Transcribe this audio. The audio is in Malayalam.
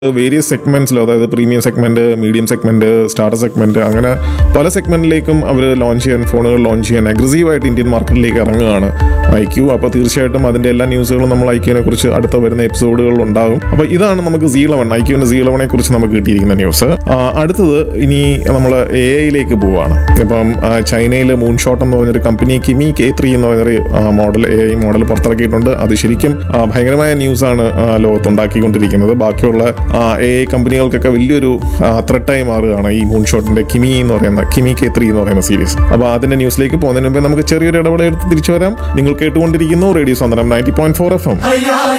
വേരിയസ് സെഗ്മെന്റ്സിലും അതായത് premium segment medium segment starter segment അങ്ങനെ പല സെഗ്മെന്റിലേക്കും അവർ ലോഞ്ച് ചെയ്യാൻ ഫോണുകൾ ലോഞ്ച് ചെയ്യാൻ അഗ്രസീവായിട്ട് ഇന്ത്യൻ മാർക്കറ്റിലേക്ക് ഇറങ്ങുകയാണ് ഐക്യു അപ്പോൾ തീർച്ചയായിട്ടും അതിന്റെ എല്ലാ ന്യൂസുകളും നമ്മൾ ഐക്യുവിനെ കുറിച്ച് അടുത്ത വരുന്ന എപ്പിസോഡുകളിൽ ഉണ്ടാകും അപ്പോൾ ഇതാണ് നമുക്ക് സീ ലെവൻ ഐക്യുവിന്റെ സീ ലെവനെ കുറിച്ച് നമുക്ക് കിട്ടിയിരിക്കുന്ന ന്യൂസ് ആ, അടുത്തത് ഇനി നമ്മൾ എ ഐയിലേക്ക് പോവാണ് ഇപ്പം ചൈനയിൽ മൂൺ ഷോട്ട് എന്ന് പറഞ്ഞൊരു കമ്പനി കിമി കെ ത്രീ എന്ന് പറഞ്ഞൊരു മോഡൽ എ ഐ മോഡൽ പുറത്തിറക്കിയിട്ടുണ്ട് അത് ശരിക്കും ആ, ഭയങ്കരമായ ന്യൂസാണ് ലോകത്തുണ്ടാക്കിക്കൊണ്ടിരിക്കുന്നത് ബാക്കിയുള്ള എ ഐ കമ്പനികൾക്കൊക്കെ വലിയൊരു ത്രെട്ടായി മാറുകയാണ് ഈ മൂൺ ഷോട്ടിന്റെ കിമി എന്ന് പറയുന്ന കിമി കെ ത്രീ എന്ന് പറയുന്ന സീരീസ് അപ്പോൾ അതിന്റെ ന്യൂസിലേക്ക് പോകുന്നതിന് മുമ്പേ നമുക്ക് ചെറിയൊരു ഇടവേള എടുത്ത് തിരിച്ചു വരാം നിങ്ങൾ കേട്ടുകൊണ്ടിരിക്കുന്നു റേഡിയോ സ്വന്തം ninety point four F M അയ്യാ